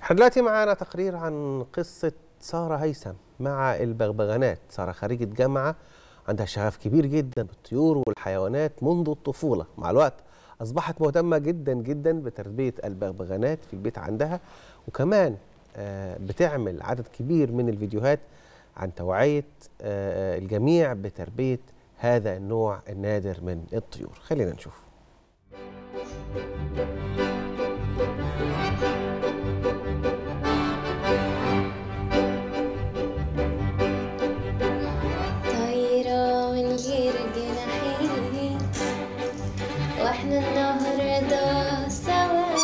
احنا دلوقتي معانا تقرير عن قصة سارة هيثم مع البغبغانات سارة خريجة جامعة عندها شغف كبير جدا بالطيور والحيوانات منذ الطفولة مع الوقت أصبحت مهتمة جدا جدا بتربية البغبغانات في البيت عندها وكمان آه، بتعمل عدد كبير من الفيديوهات عن توعية آه، الجميع بتربية هذا النوع النادر من الطيور خلينا نشوف طايرة من غير جناحين واحنا النهاردة سوا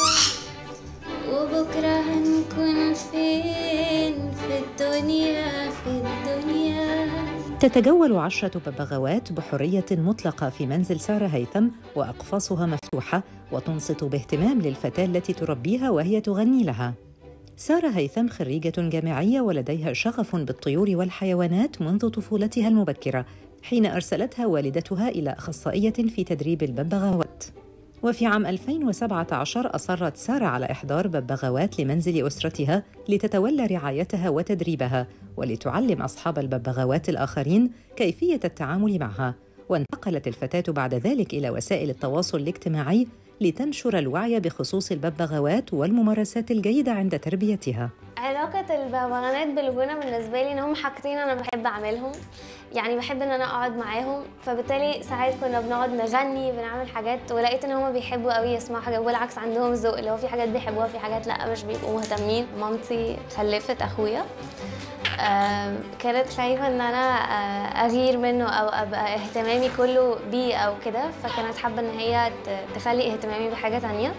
وبكرة هنكون فين في الدنيا في الدنيا تتجول عشرة ببغاوات بحرية مطلقة في منزل سارة هيثم وأقفاصها مفتوحة وتنصت باهتمام للفتاة التي تربيها وهي تغني لها. سارة هيثم خريجة جامعية ولديها شغف بالطيور والحيوانات منذ طفولتها المبكرة حين أرسلتها والدتها إلى أخصائية في تدريب الببغاوات. وفي عام 2017 أصرت سارة على إحضار ببغاوات لمنزل أسرتها لتتولى رعايتها وتدريبها ولتعلم أصحاب الببغاوات الآخرين كيفية التعامل معها وانتقلت الفتاة بعد ذلك إلى وسائل التواصل الاجتماعي لتنشر الوعي بخصوص الببغاوات والممارسات الجيدة عند تربيتها علاقة البغبغانات بالغنى بالنسبة لي إن هم حاجتين أنا بحب أعملهم يعني بحب إن أنا أقعد معاهم فبالتالي ساعات كنا بنقعد نغني بنعمل حاجات ولقيت إن هم بيحبوا قوي يسمعوا حاجات والعكس عندهم ذوق اللي هو في حاجات بيحبوها في حاجات لأ مش بيبقوا مهتمين مامتي خلفت أخويا آم، كانت خايفة إن أنا آه، أغير منه أو أبقى اهتمامي كله بيه أو كده فكانت حابة إن هي ت- تخلي اهتمامي بحاجة تانية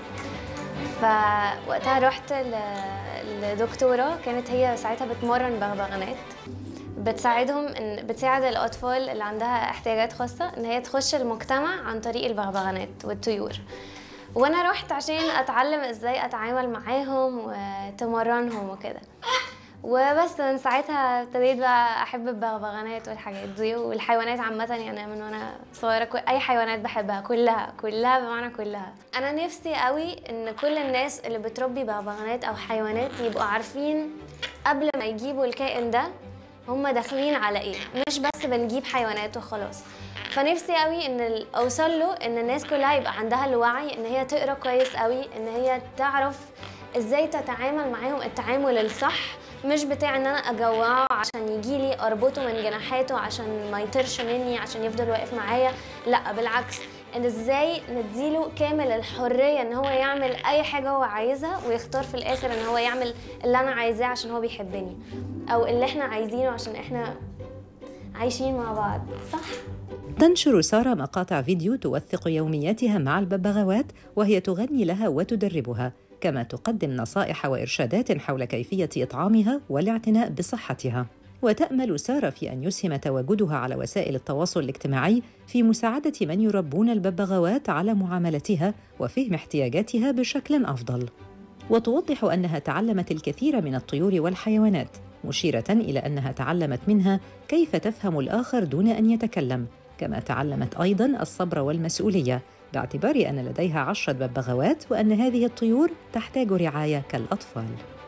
فوقتها رحت ل- لدكتورة كانت هي ساعتها بتمرن بغبغانات بتساعدهم ان بتساعد الاطفال اللي عندها احتياجات خاصه ان هي تخش المجتمع عن طريق البغبغانات والطيور وانا رحت عشان اتعلم ازاي اتعامل معاهم وتمرنهم وكده وبس من ساعتها ابتديت بقى احب البغبغانات والحاجات دي والحيوانات عامه يعني من وانا صغيره كل اي حيوانات بحبها كلها كلها بمعنى كلها انا نفسي قوي ان كل الناس اللي بتربي بغبغانات او حيوانات يبقوا عارفين قبل ما يجيبوا الكائن ده هم داخلين على ايه مش بس بنجيب حيوانات وخلاص فنفسي قوي ان ال- اوصل له ان الناس كلها يبقى عندها الوعي ان هي تقرا كويس قوي ان هي تعرف ازاي تتعامل معاهم التعامل الصح مش بتاع ان انا اجوعه عشان يجي لي اربطه من جناحاته عشان ما يطيرش مني عشان يفضل واقف معايا لا بالعكس ان ازاي نديله كامل الحريه ان هو يعمل اي حاجه هو عايزها ويختار في الاخر ان هو يعمل اللي انا عايزاه عشان هو بيحبني او اللي احنا عايزينه عشان احنا عايشين مع بعض صح تنشر سارة مقاطع فيديو توثق يومياتها مع الببغاوات وهي تغني لها وتدربها كما تقدم نصائح وإرشادات حول كيفية إطعامها والاعتناء بصحتها وتأمل سارة في أن يسهم تواجدها على وسائل التواصل الاجتماعي في مساعدة من يربون الببغاوات على معاملتها وفهم احتياجاتها بشكل أفضل وتوضح انها تعلمت الكثير من الطيور والحيوانات مشيره الى انها تعلمت منها كيف تفهم الاخر دون ان يتكلم كما تعلمت ايضا الصبر والمسؤوليه باعتبار ان لديها عشره ببغاوات وان هذه الطيور تحتاج رعايه كالاطفال